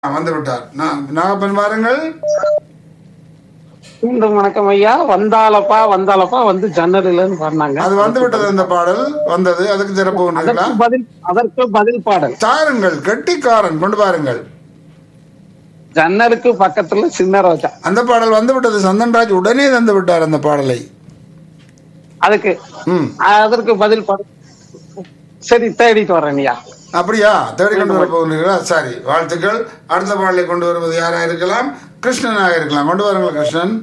வந்து விட்டார் நா- நாகப்பன் வாருங்கள் மீண்டும் வணக்கம் ஐயா வந்தாலப்பா வந்தாலப்பா வந்து ஜன்னலிலன்னு பாடினாங்க அது வந்து விட்டது அந்த பாடல் வந்தது அதுக்கு சிறப்பு ஒன்று அதற்கு இருக்கலாம் பதில் அதற்கு பதில் பாடல் தாருங்கள் கெட்டிக்காரன் கொண்டு பாருங்கள் ஜன்னலுக்கு பக்கத்துல சின்ன ரோஜா அந்த பாடல் வந்து விட்டது சந்தன்ராஜ் உடனே தந்து விட்டார் அந்த பாடலை அதுக்கு ம் அதற்கு பதில் பாடல் சரி தேடிட்டு வரேன் ஐயா அப்படியா தேடி கொண்டு வர போகிறீர்களா சரி வாழ்த்துக்கள் அடுத்த பாடலை கொண்டு வருவது யாரா இருக்கலாம் கிருஷ்ணனாக இருக்கலாம் கொண்டு வாருங்கள் கிருஷ்ணன்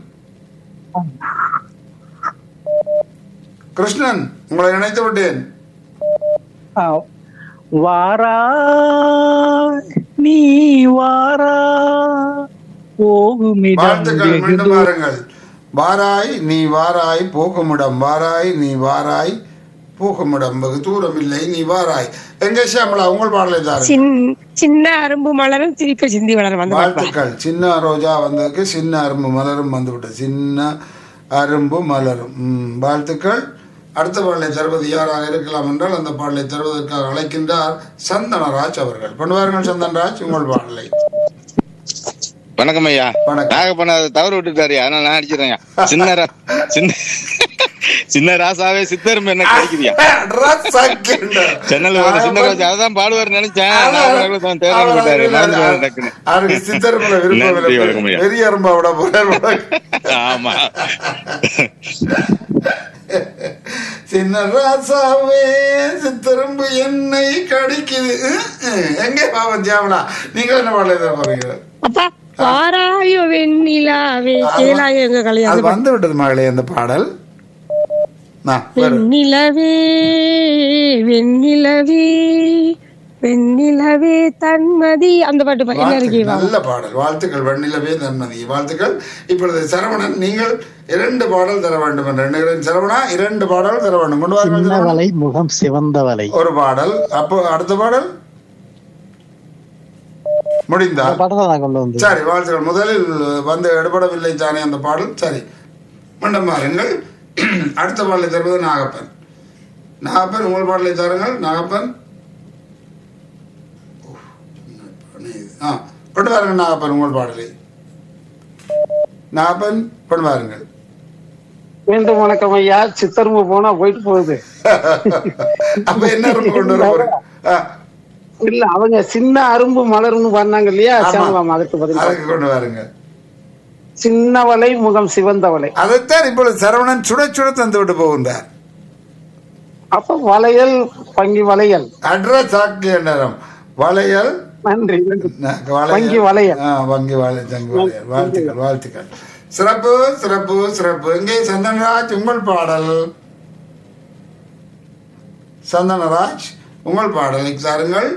கிருஷ்ணன் உங்களை நினைத்து விட்டேன் வாரா நீ வாரா போகுமிடம் வாழ்த்துக்கள் வெகு மீண்டும் தூரம். வாருங்கள் வாராய் நீ வாராய் போகுமிடம் வாராய் நீ வாராய் போகுமிடம் வெகு தூரம் இல்லை நீ வாராய் எங்கே ஷியாமலா உங்கள் பாடலை தாருங்கள் சின்- சின்ன அரும்பு மலரும் சிரிக்க சிந்தி வளரும் வந்து வாழ்த்துக்கள் சின்ன ரோஜா வந்ததுக்கு சின்ன அரும்பு மலரும் வந்துவிட்டு சின்ன அரும்பு மலரும் ம், வாழ்த்துக்கள் அடுத்த பாடலை தருவது யாராக இருக்கலாம் என்றால் அந்த பாடலை தருவதற்காக அழைக்கின்றார் சந்தனராஜ் அவர்கள் பண்ணுவார்கள் சந்தனராஜ் உங்கள் பாடலை வணக்கம் ஐயா வணக்கம். நாகப்பண்ண அதை தவறு விட்டுட்டாரு அதனால நான் அடிச்சிடறேன் சின்ன ரா- சின்ன சின்ன ராசாவே சித்தரும் என்ன கிடைக்குதியா ரசக்கின்றார். சென்னல் ஒரு சின்ன ரோஜா அதான் பாடுவார் நினைச்சேன் நாகப்பண்ண தான் தேர்வு விட்டாரு மறந்து போறேன் டக்குன்னு அவருக்கு சித்தருக்குள்ள விருப்பம் நன்றி, இல்லை. வணக்கம் ஐயா. பெரிய அரும்பா விட போறார் ஆமா சின்ன ராசாவே சித்தரும்பு என்னை கடிக்குது உம், உம். எங்கே பாவம் ஜாமலா நீங்கள் என்ன பாடலை தர போறீங்க அப்பா வாராயோ வெண்ணிலாவே கேளாயோ எங்க அது கல்யாணம் வந்து விட்டது மகளே அந்த பாடல் நான் வரும். வெண்ணிலவே வெண்ணிலவே வெண்ணிலவே தன்மதி அந்த பாட்டு பா- என்ன இருக்கு வாழ்த்துக்கள். நல்ல பாடல் வாழ்த்துக்கள் வெண்ணிலவே நன்மதி வாழ்த்துக்கள் இப்பொழுது சரவணன் நீங்கள் இரண்டு பாடல் தர வேண்டும் என்று எண்ணுகிறேன் சரவணா இரண்டு பாடல் தர வேண்டும் கொண்டு வாருங்கள் சரவணன். சின்னவலை முகம் சிவந்தவலை ஒரு பாடல் அப்போ அடுத்த பாடல் முடிந்தால் படத்தை நான் கொண்டு வந்து சரி வாழ்த்துக்கள் முதலில் வந்து எடுபடவில்லை தானே அந்த பாடல் சரி மண்டம் பாருங்கள் அடுத்த பாடலை தருவது நாகப்பன் நாகப்பன் உங்கள் பாடலை தாருங்கள் நாகப்பன் ஓ, என்ன பண்ணி இது? ஆ கொண்டு வாருங்கள் நாகப்பன் உங்கள் பாடலை நாகப்பன் கொண்டு வாருங்கள் மீண்டும் வணக்கம் ஐயா சித்தரும்பு போனா போயிட்டு போகுது அப்ப என்ன ரொம்ப கொண்டு வர போறீங்க ஆ, இல்ல அவங்க சின்ன அரும்பு மலர்னு பண்ணாங்க இல்லையா ஆமா. சேமலாம் அதுக்கு பதில் அதுக்கு கொண்டு வாருங்க சின்னவலை முகம் சிவந்தவலை அதைத்தான் இப்பொழுது சரவணன் சுட சுட தந்து விட்டு போகின்றார் அப்ப வளையல் பங்கி வளையல் அட்ரஸ் ஆக்கிய நேரம் வளையல் நன்றி நன்றி. ந- வளையல். வங்கி வளையல். ஆ, வங்கி வளையல் தங்கி வளையல் வாழ்த்துக்கள் வாழ்த்துக்கள் சிறப்பு சிறப்பு சிறப்பு எங்கே சந்தனராஜ் உங்கள் பாடல் சந்தனராஜ் உங்கள் பாடலை தாருங்கள்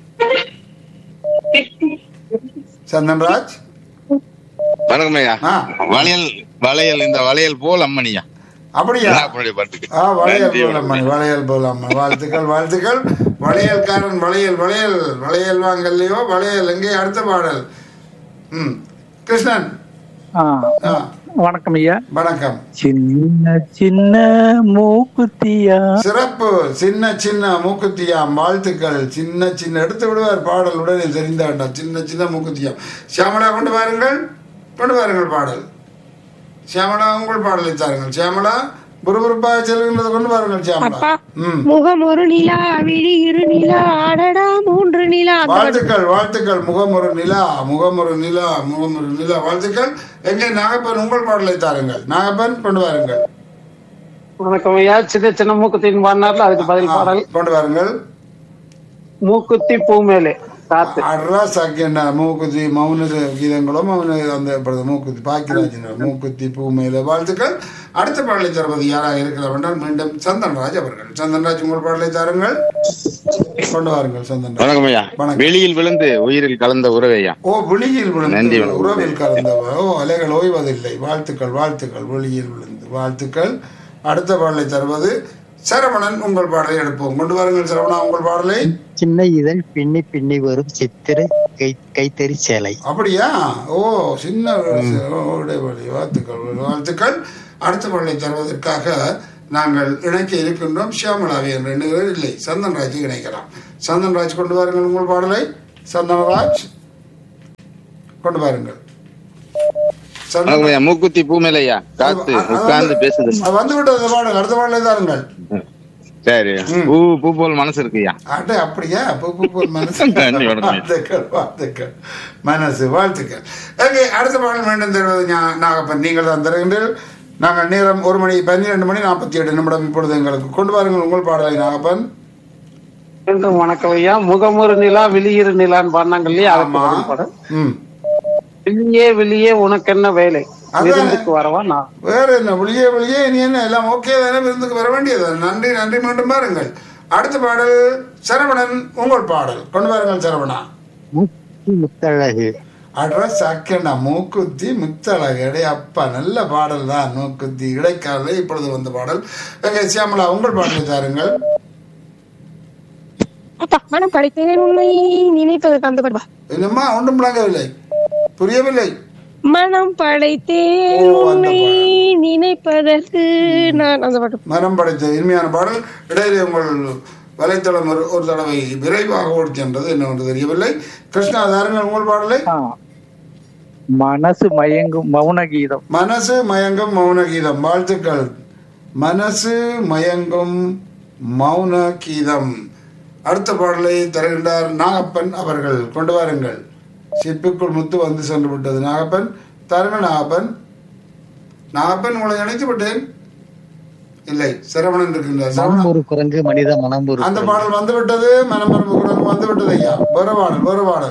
சந்தன்ராஜ் வணக்கம் ஐயா ஆ. வளையல் வளையல் இந்த வளையல் போல் அம்மனியா அப்படியா நாகப்பனுடைய பாட்டுக்கு ஆ வளையல் நன்றி, போலம்மன் வளையல் போலம்மன் வாழ்த்துக்கள் வாழ்த்துக்கள் வளையல்காரன் வளையல் வளையல் வளையல் வாங்கல்லையோ வளையல் எங்கே அடுத்த பாடல் ம் கிருஷ்ணன் ஆ, ஆ வணக்கம் ஐயா வணக்கம் சின்ன சின்ன மூக்குத்தியா சிறப்பு சின்ன சின்ன மூக்குத்தியாம் வாழ்த்துக்கள் சின்ன சின்ன எடுத்து விடுவார் பாடல் உடனே தெரிந்தாண்டா சின்ன சின்ன மூக்குத்தியாம் சியாமலா கொண்டு வாருங்கள் கொண்டு வாருங்கள் பாடல் சியாமலா உங்கள் பாடலை தாருங்கள் சியாமலா புறுபுறுப்பாக செல்கின்றது கொண்டு வாருங்கள் சியாமலா அப்பா ம் முகம் ஒரு நிலா விழி இரு நிலா அடடா மூன்று நிலா அந்த பாட்டு வாழ்த்துக்கள் வாழ்த்துக்கள் முகம் ஒரு நிலா முகம் ஒரு நிலா முகம் ஒரு நிலா வாழ்த்துக்கள் எங்கே நாகப்பன் உங்கள் பாடலை தாருங்கள் நாகப்பன் கொண்டு வாருங்கள் வணக்கம் ஐயா சின்ன சின்ன மூக்குத்தின் பாடினார்ல அதுக்கு பதில் ஆ, பாடல் கொண்டு வாருங்கள் மூக்குத்தி பூ மேலே காத்து அட்ரா சாக்கியண்டா மூக்குத்தி மௌன கீதங்களோ மௌன அந்த படத்தை மூக்குத்தி பாக்கியராஜன் மூக்குத்தி பூ மேல வாழ்த்துக்கள் அடுத்த பாடலை தருவது யாராக இருக்கலாம் என்றால் மீண்டும் சந்தன்ராஜ் அவர்கள் சந்தன்ராஜ் உங்கள் பாடலை தாருங்கள் கொண்டு வாருங்கள் சந்தன்ராஜ் வணக்கம் ஐயா வணக்கம். வெளியில் விழுந்து உயிரில் கலந்த உறவு ஐயா ஓ விழியில் நன்றி, விழுந்து வணக்கம். உறவில் கலந்தவர் ஓ அலைகள் ஓய்வதில்லை வாழ்த்துக்கள் வாழ்த்துக்கள் விழியில் விழுந்து வாழ்த்துக்கள் அடுத்த பாடலை தருவது சரவணன் உங்கள் பாடலை எடுப்போம் கொண்டு வாருங்கள் சரவணா உங்கள் பாடலை சின்ன இதழ் பின்னி பின்னி வரும் சித்திர கை கைத்தறி சேலை அப்படியா ஓ சின்ன ஓ, இடைவெளி வாழ்த்துக்கள் வாழ்த்துக்கள் அடுத்த பாடலை தருவதற்காக நாங்கள் இணைக்க இருக்கின்றோம் ஷியாமலாவி என்று எண்ணுகிறேன் இல்லை சந்தன்ராஜை இணைக்கலாம் சந்தன்ராஜ் கொண்டு வாருங்கள் உங்கள் பாடலை சந்தனராஜ் கொண்டு பாருங்கள் சந்தனம். வணக்கம் ஐயா மூக்குத்தி பூமேலையா காத்து அது- அது உட்கார்ந்து வந்து- பேசுது அது வந்து விட்டது இந்த பாடல் அடுத்த பாடலே தாருங்கள் சரி ம். பூ பூ போல் மனசு இருக்குய்யா அட அப்படியா பூ பூ பூ மனசு நன்றி, வணக்கம். வாழ்த்துக்கள் வாழ்த்துக்கள் மனசு வாழ்த்துக்கள் ஓகே அடுத்த பாடல் மீண்டும் தருவது ஞா- நாகப்பன் நீங்கள் தான் தருகின்றீர்கள் நாங்கள் நேரம் ஒரு மணி பன்னிரெண்டு மணி நாற்பத்தி எட்டு நிமிடம் இப்பொழுது எங்களுக்கு கொண்டு வாருங்கள் உங்கள் பாடலை நாகப்பன் மீண்டும் வணக்கம் ஐயா முகமொரு நிலா வெளியிரு நிலான்னு பாடினாங்க இல்லையா அதுக்கு ஆமா பதில் பாடல் ம் வெளியே வெளியே உனக்கு என்ன வேலை அதானே. விருந்துக்கு வரவா நான் வேற என்ன வெளியே வெளியே இனி என்ன எல்லாம் ஓகே தானே விருந்துக்கு வர வேண்டியது நன்றி நன்றி மீண்டும் பாருங்கள் அடுத்த பாடல் சரவணன் உங்கள் பாடல் கொண்டு வாருங்கள் சரவணா முத்து முத்தழகு அட்ரஸ் அக்கண்டா மூக்குத்தி முத்தழகு இடை அப்பா நல்ல பாடல் தான் மூக்குத்தி இடைக்கால இப்பொழுது வந்த பாடல் எங்க சியாமலா உங்கள் பாடலை தாருங்கள் அப்பா மனம் படைத்தேன் உன்னை நினைப்பதற்கு அந்த பாடுவா என்னம்மா ஒன்றும் விளங்கவில்லை புரியவில்லை மனம் படைத்தேன் ஓ, அந்த உன்னை நினைப்பதற்கு நான் அந்த பாட்டு மரம் படைத்த இனிமையான பாடல் இடையிலே உங்கள் வலைத்தளம் ஒரு ஒரு தடவை விரைவாக ஓடி சென்றது என்னவென்று தெரியவில்லை கிருஷ்ணா தாருங்கள் உங்கள் பாடலை ஆ. மனசு மயங்கும் மௌன கீதம் மனசு மயங்கும் மௌன கீதம் வாழ்த்துக்கள் மனசு மயங்கும் மௌன கீதம் அடுத்த பாடலை தருகின்றார் நாகப்பன் அவர்கள் கொண்டு வாருங்கள் சிப்பிக்குள் முத்து வந்து சென்று விட்டது நாகப்பன் தருங்க நாகப்பன் நாகப்பன் உங்களை இணைத்து விட்டேன் இல்லை சரவணன் இருக்கின்றார் மனம் சரவணன் ஒரு குரங்கு மனித மனம் ஒரு அந்த குரங்கு. பாடல் வந்து விட்டது மனமரம்பு குரங்கு வந்து விட்டது ஐயா வேறு பாடல் வேறு பாடல்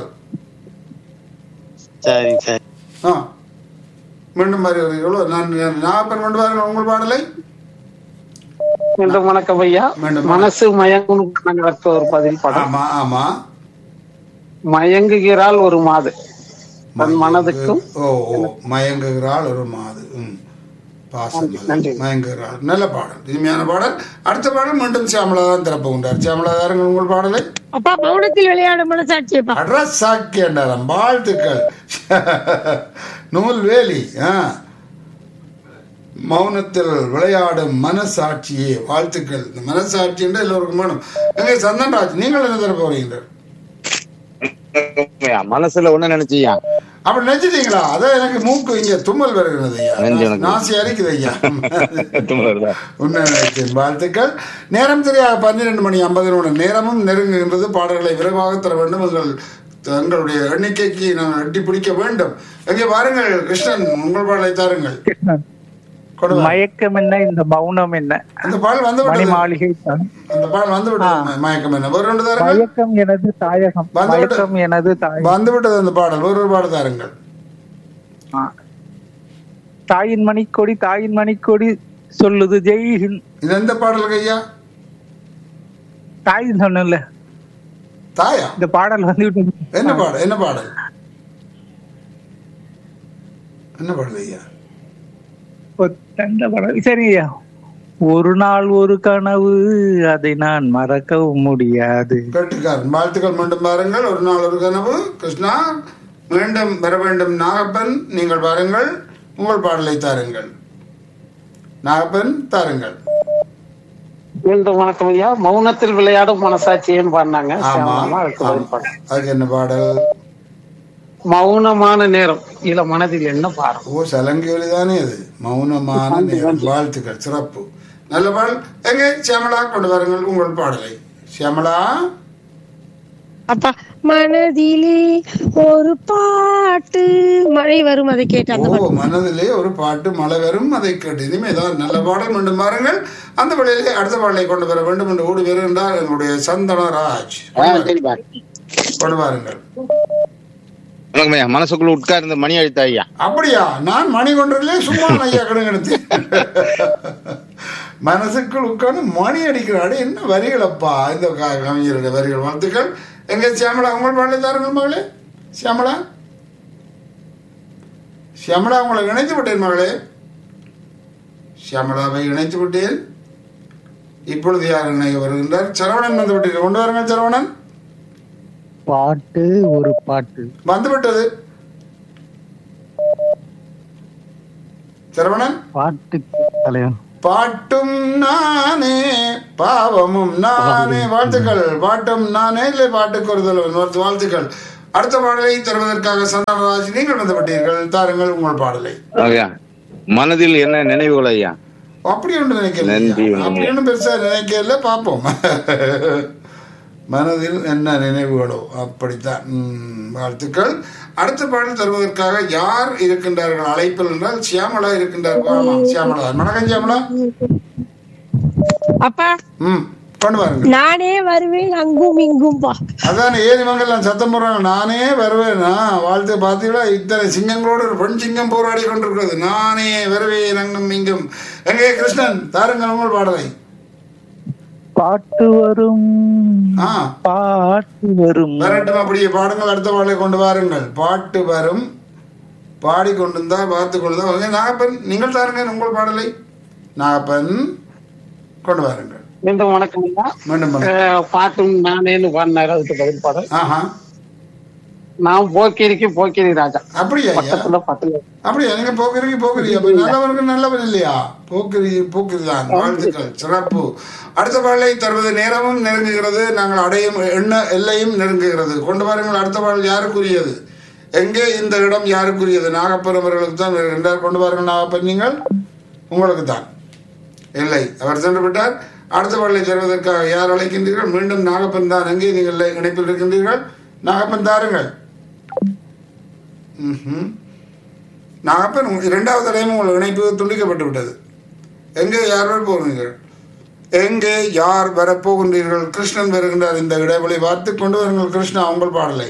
சரி சரி ஆ மீண்டும் வருகிறீர்களோ நான் நாகப்பன் கொண்டு வாருங்கள் உங்கள் பாடலை மீண்டும் வணக்கம் ஐயா மீண்டும் மனசு மயங்கும் கணக்கு ஒரு பதில் பாடல் ஆமா ஆமா மயங்குகிறாள் ஒரு மாது தன் மனதுக்கும் ஓ ஓ மயங்குகிறாள் ஒரு மாது ம் பாசம் நன்றி. மயங்குகிறாள் நல்ல பாடல் இனிமையான பாடல் அடுத்த பாடல் மீண்டும் சியாமலா தான் திறப்பு உண்டார் சியாமலா தாருங்கள் உங்கள் பாடலை அப்பா மௌனத்தில் விளையாடும் மனசாட்சியப்பா அட்ரஸ் சாக்கியண்டாரம் வாழ்த்துக்கள் நூல்வேலி ஆ மௌனத்தில் விளையாடும் மனசாட்சியே வாழ்த்துக்கள் இந்த மனசாட்சி என்று எல்லோருக்கும் வேணும் எங்க சந்தன்ராஜ் நீங்கள் என்ன தர போறீங்க ஐயா, மனசுல ஒண்ணு நினைச்சியா அப்படி நினைச்சிட்டீங்களா அதான் எனக்கு மூக்கு இங்க தும்மல் வருகிறது நன்றி, ஐயா வணக்கம். நாசி அரிக்குது ஐயா உண்மை நினைத்தேன் வாழ்த்துக்கள் நேரம் சரியாக பன்னிரண்டு மணி ஐம்பது நிமிடம் நேரமும் நெருங்குகின்றது பாடல்களை விரைவாக தர வேண்டும் எங்கள் எங்களுடைய எண்ணிக்கைக்கு நான் எட்டி பிடிக்க வேண்டும் எங்கே பாருங்கள் கிருஷ்ணன் உங்கள் பாடலை தாருங்கள் கொடு வா. மயக்கம் என்ன இந்த மௌனம் என்ன அந்த பாடல் வந்து மணி விட்டது மாளிகை தான் அந்த பாடல் வந்து விட்டது மயக்கம் என்ன ஒரு ரெண்டு தாருங்கள் மயக்கம் எனது தாயகம் வந்து விட்டு- மயக்கம் எனது தாயகம் வந்து விட்டது அந்த பாடல் ஒரு ஒரு பாடல் தாருங்கள் ஆ. தாயின் மணிக்கொடி தாயின் மணிக்கொடி சொல்லுது ஜெய் ஹிந்த் இது எந்த பாடலுக்கு ஐயா தாய் சொன்னல தாயா இந்த பாடல் வந்து என்ன பாடல் என்ன பாடல் என்ன பாடல் ஐயா அந்த பாடல் சரியா ஒரு நாள் ஒரு கனவு அதை நான் மறக்கவும் முடியாது கேட்டுக்காரன் வாழ்த்துக்கள் மீண்டும் பாருங்கள் ஒரு நாள் ஒரு கனவு கிருஷ்ணா மீண்டும் வர வேண்டும் நாகப்பன் நீங்கள் பாருங்கள் உங்கள் பாடலை தாருங்கள் நாகப்பன் தாருங்கள் மீண்டும் வணக்கம் ஐயா மௌனத்தில் விளையாடும் மனசாட்சியன்னு பாடினாங்க ஆமா சியாமலா, அதுக்கு பதில் ஆமா. பாடல் அதுக்கு என்ன பாடல் மௌனமான நேரம் இல்ல மனதில் என்ன பாரம் ஓ சலங்கி ஒலி தானே அது மௌனமான நேரம் வாழ்த்துக்கள் சிறப்பு நல்ல பாடல் எங்க சியாமலா கொண்டு வாருங்கள் உங்கள் பாடலை சியாமலா அப்பா மனதிலே ஒரு பாட்டு மழை வரும் அதை கேட்டு அந்த ஓ மனதிலே ஒரு பாட்டு மழை வரும் அதை கேட்டு இனிமேதான் நல்ல பாடல் மீண்டும் பாருங்கள் அந்த வழியிலே அடுத்த பாடலை கொண்டு வர வேண்டும் என்று ஓடி வருகின்றார் எங்களுடைய சந்தனராஜ் கொண்டு வாருங்கள் வணக்கம் ஐயா மனசுக்குள்ள உட்கார்ந்து மணி அழித்தா ஐயா அப்படியா நான் மணி கொண்டதிலே சும்மா ஐயா கடுங்கெடுத்து மனசுக்குள் உட்கார்ந்து மணி அடிக்கிறாடு என்ன வரிகளப்பா இந்த க- கவிஞருடைய வரிகள் வாழ்த்துக்கள் எங்க சியாமலா உங்கள் பாடலை தாருங்கள் மகளே சியாமலா சியாமலா உங்களை இணைத்து விட்டேன் மகளே சியாமலாவை இணைத்து விட்டேன் இப்பொழுது யார் இணைய வருகின்றார் சரவணன் வந்து விட்டீர்கள் கொண்டு வாருங்கள் சரவணன் பாட்டு ஒரு பாட்டு வந்து விட்டது சரவணன் பாட்டு தலைவன் பாட்டும் நானே பாவமும் நானே வாழ்த்துக்கள் பாட்டும் நானே இல்லை பாட்டுக்கு ஒரு தலைவன் வாழ்த்து- வாழ்த்துக்கள் அடுத்த பாடலை தருவதற்காக சந்தனராஜ் நீங்கள் வந்துவிட்டீர்கள் தாருங்கள் உங்கள் பாடலை ஐயா மனதில் என்ன நினைவுகள் ஐயா அப்படி ஒன்று நினைக்கல நன்றி, நன்றி. அப்படி ஒன்றும் பெருசா நினைக்கல பார்ப்போம் மனதில் என்ன நினைவுகளோ அப்படித்தான் ம், வாழ்த்துக்கள் அடுத்த பாடல் தருவதற்காக யார் இருக்கின்றார்கள் அழைப்பில் என்றால் சியாமலா இருக்கின்றார்கள் ஆமாம் சியாமலா வணக்கம் சியாமலா அப்பா ம் கொண்டு வாருங்க நானே வருவேன் அங்கும் இங்கும்பா அதான் ஏழு மங்கெல்லாம் சத்தம் போடுறாங்க நானே வருவேனா வாழ்த்து பார்த்தீங்களா இத்தனை சிங்கங்களோடு ஒரு பெண் சிங்கம் போராடி கொண்டிருக்கிறது நானே வருவேன் அங்கும் இங்கும் எங்கே கிருஷ்ணன் தாருங்கள் உங்கள் பாடலை பாட்டு வரும் ஆ பாட்டு வரும் வரட்டும் அப்படியே பாடுங்கள் அடுத்த பாடலை கொண்டு வாருங்கள் பாட்டு வரும் பாடிக்கொண்டிருந்தா பார்த்து கொண்டு தான் நாகப்பன் நீங்கள் தாருங்க உங்கள் பாடலை நாகப்பன் கொண்டு வாருங்கள் மீண்டும் வணக்கம் ஐயா மீண்டும் பண்ணு. அஹ், பாட்டும் நானேன்னு பாடினாரு அதுக்கு பதில் பாடல் ஆஹா நான் போக்கிரிக்கு போக்கிரி ராஜா அப்படியா ஐயா பக்கத்துல பக்கத்துல அப்படியா நீங்க போக்குறீங்க போக்குறீங்க அப்ப நல்லவருக்கு நல்லவன் இல்லையா போக்குறி போக்குறி தான் வாழ்த்துக்கள் சிறப்பு அடுத்த பாடலை தருவது நேரமும் நெருங்குகிறது நாங்கள் அடையும் எண்ண எல்லையும் நெருங்குகிறது கொண்டு வாருங்கள் அடுத்த பாடல் யாருக்குரியது எங்கே இந்த இடம் யாருக்குரியது நாகப்பன் அவர்களுக்கு தான் வருகின்றார் கொண்டு வாருங்கள் நாகப்பன் நீங்கள் உங்களுக்கு தான் இல்லை அவர் சென்று விட்டார் அடுத்த பாடலை தருவதற்காக யார் அழைக்கின்றீர்கள் மீண்டும் நாகப்பன் தான் எங்கே நீங்கள் இணைப்பில் இருக்கின்றீர்கள் நாகப்பன் தாருங்கள் ம்ஹும். நாகப்பன் உங்க- இரண்டாவது தடவையும் உங்கள் இணைப்பு துண்டிக்கப்பட்டு விட்டது எங்கே யார் வர போகிறீர்கள் எங்கே யார் வரப்போகின்றீர்கள் கிருஷ்ணன் வருகின்றார் இந்த இடைவெளி பார்த்து கொண்டு வருங்கள் கிருஷ்ணா உங்கள் பாடலை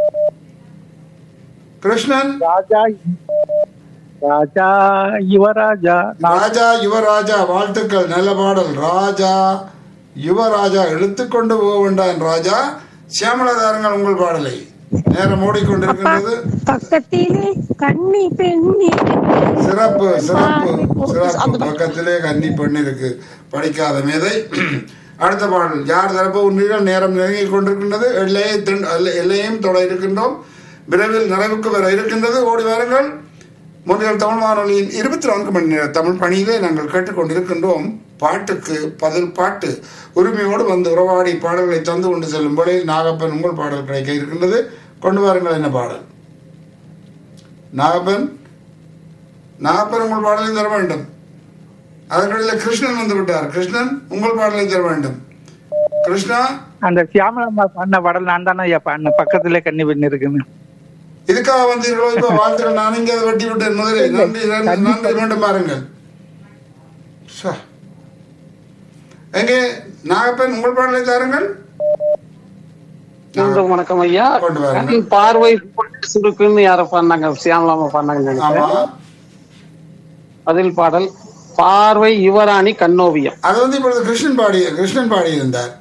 கிருஷ்ணன் ராஜா ராஜா யுவராஜா ராஜா யுவராஜா வாழ்த்துக்கள் நல்ல பாடல் ராஜா யுவராஜா இழுத்துக்கொண்டு போக வேண்டாம் ராஜா சியாமலதாரங்கள் உங்கள் பாடலை நேரம் ஓடிக்கொண்டிருக்கின்றது பக்கத்திலே கண்ணி பெண்ணி சிறப்பு சிறப்பு சிறப்பு பக்கத்திலே கன்னி பெண் இருக்கு படிக்காத மேதை அடுத்த பாடல் யார் தரப்பு உண்டீர்கள் நேரம் நெருங்கி கொண்டிருக்கின்றது எல்லையை திண்- எல்லை- எல்லையும் தொட இருக்கின்றோம் விரைவில் நிறைவுக்கு வர இருக்கின்றது ஓடி வாருங்கள் முன்னில் தமிழ் வானொலியின் இருபத்தி நான்கு மணி நேர தமிழ் பணியிலே நாங்கள் கேட்டுக்கொண்டிருக்கின்றோம் பாட்டுக்கு பதில் பாட்டு உரிமையோடு வந்து உறவாடி பாடல்களை தந்து கொண்டு செல்லும் வேளையில் நாகப்பன் உங்கள் பாடல் கிடைக்க இருக்கின்றது கொண்டு வாருங்கள் என்ன பாடல் நாகப்பன் நாகப்பன் உங்கள் பாடலை தர வேண்டும் அதற்கிடையில் கிருஷ்ணன் வந்து விட்டார் கிருஷ்ணன் உங்கள் பாடலை தர வேண்டும் கிருஷ்ணா அந்த சியாமலம்மா பண்ண பாடல் நான் தானே ஐயா பாடின பக்கத்துல கண்ணி பெண் இருக்குன்னு இதுக்காக வந்தீர்களோ இப்ப வாழ்த்துக்கள் நான் இங்கே அதை வெட்டி விட்டேன் முதலே நன்றி நன்றி நன்றி மீண்டும் பாருங்கள் சா. எங்கே நாகப்பன் உங்கள் பாடலை தாருங்கள் மீண்டும் வணக்கம் ஐயா கொண்டு வாருங்க. கண் பார்வை சுருக்குன்னு யாரோ பண்ணாங்க சியாமலாமா பண்ணாங்கன்னு ஆமா நினைக்கிறேன் பதில் பாடல் பார்வை யுவராணி கண்ணோவியம் அது வந்து இப்பொழுது கிருஷ்ணன் பாடி கிருஷ்ணன் பாடி இருந்தார்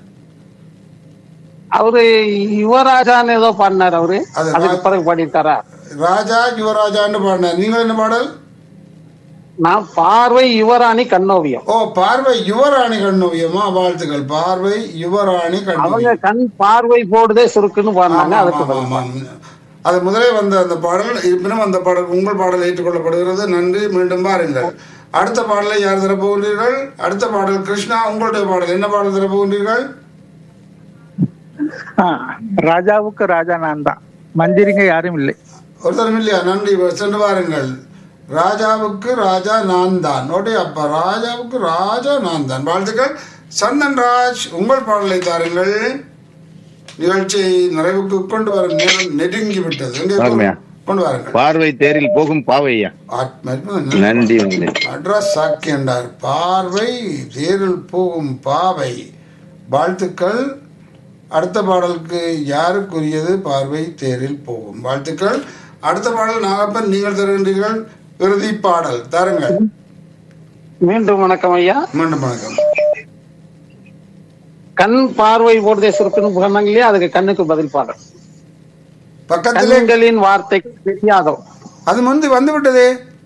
அவரு யுவராஜான்னு ஏதோ பாடினார் அவரு அது அதுக்கு பிறகு பாடிட்டாரா ராஜா யுவராஜான்னு பாடினார் நீங்கள் என்ன பாடல் நான் பார்வை யுவராணி கண்ணோவியம் ஓ பார்வை யுவராணி கண்ணோவியமா வாழ்த்துக்கள் பார்வை யுவராணி அவங்க கண்ணோவியம் கண் பார்வை போடுதே சுருக்குன்னு பாடினாங்க ஆமாம், அதுக்கு ஆமாம், பதில் ஆமாம். அது முதலே வந்த அந்த பாடல் இருப்பினும் அந்த பாடல் உங்கள் பாடல் ஏற்றுக்கொள்ளப்படுகிறது நன்றி மீண்டும் பாருங்கள் அடுத்த பாடலை யார் தர போகின்றீர்கள் அடுத்த பாடல் கிருஷ்ணா உங்களுடைய பாடல் என்ன பாடல் தர போகின்றீர்கள் ஆ, ராஜாவுக்கு ராஜா நான் தான் மந்திரிங்க யாரும் இல்லை ஒருத்தரும் இல்லையா நன்றி சென்று வாருங்கள் ராஜாவுக்கு ராஜா நான் தான் நோட்டி அப்பா ராஜாவுக்கு ராஜா நான் தான் வாழ்த்துக்கள் சந்தன் ராஜ் உங்கள் பாடலை தாருங்கள் நிகழ்ச்சியை நிறைவுக்கு கொண்டு வரும் நேரம் நெருங்கி விட்டது எங்கே ஆமாய்யா. கொண்டு வாருங்கள் பார்வை தேரில் போகும் பாவையா ஆத்ம நன்றி உங்களே அட்ரஸ் சாக்கி என்றார் பார்வை தேரில் போகும் பாவை வாழ்த்துக்கள் அடுத்த பாடலுக்கு யாருக்குரியது பார்வை தேரில் போகும் வாழ்த்துக்கள் அடுத்த பாடல் நாகப்பன் நீங்கள் தருகின்றீர்கள் இறுதி பாடல் தாருங்கள் மீண்டும் வணக்கம் ஐயா மீண்டும் வணக்கம் கண் பார்வை போடுதே சுருக்குன்னு சொன்னாங்க இல்லையா அதுக்கு கண்ணுக்கு பதில் பாடல் பக்கத்திலே கண்களின் வார்த்தை தெரியாதோ அது முந்தி வந்து விட்டதே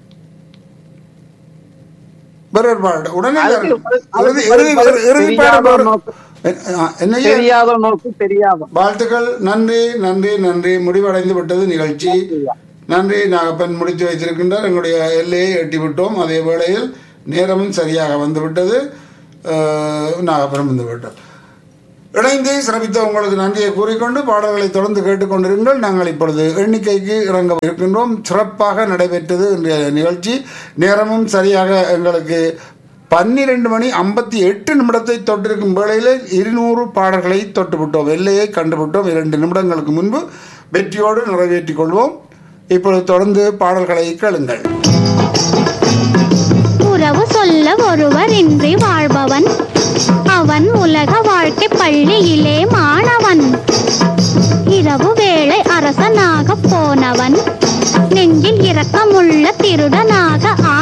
வேறொரு பாடல் உடனே அதுக்கு பதில்- இறுதி அதுக்கு இறுதி பதில் இறுதி தெரியாத பாடல் நோக்கு. என்ன தெரியாதோ நோக்கு தெரியாதோ வாழ்த்துக்கள் நன்றி நன்றி நன்றி முடிவடைந்து விட்டது நிகழ்ச்சி நன்றி நாகப்பன் முடித்து வைத்திருக்கின்றார் எங்களுடைய எல்லையை எட்டிவிட்டோம் அதே வேளையில் நேரமும் சரியாக வந்துவிட்டது அஹ், நாகப்பன் வந்து விட்டார் இணைந்து சிறப்பித்த உங்களுக்கு நன்றியை கூறிக்கொண்டு பாடல்களை தொடர்ந்து கேட்டுக்கொண்டிருங்கள் நாங்கள் இப்பொழுது எண்ணிக்கைக்கு இறங்க இருக்கின்றோம் சிறப்பாக நடைபெற்றது இன்றைய நிகழ்ச்சி நேரமும் சரியாக எங்களுக்கு பன்னிரண்டு மணி ஐம்பத்தி எட்டு நிமிடத்தை தொட்டிருக்கும் வேளையில் இருநூறு பாடல்களை தொட்டுவிட்டோம் எல்லையை கண்டுவிட்டோம் இரண்டு நிமிடங்களுக்கு முன்பு வெற்றியோடு நிறைவேற்றிக் கொள்வோம் இப்பொழுது தொடர்ந்து பாடல்களை கேளுங்கள் உறவு சொல்ல ஒருவர் இன்றி வாழ்பவன் அவன் உலக வாழ்க்கை பள்ளியிலே மாணவன் இரவு வேளை அரசனாக போனவன் நெஞ்சில் இரக்கமுள்ள திருடனாக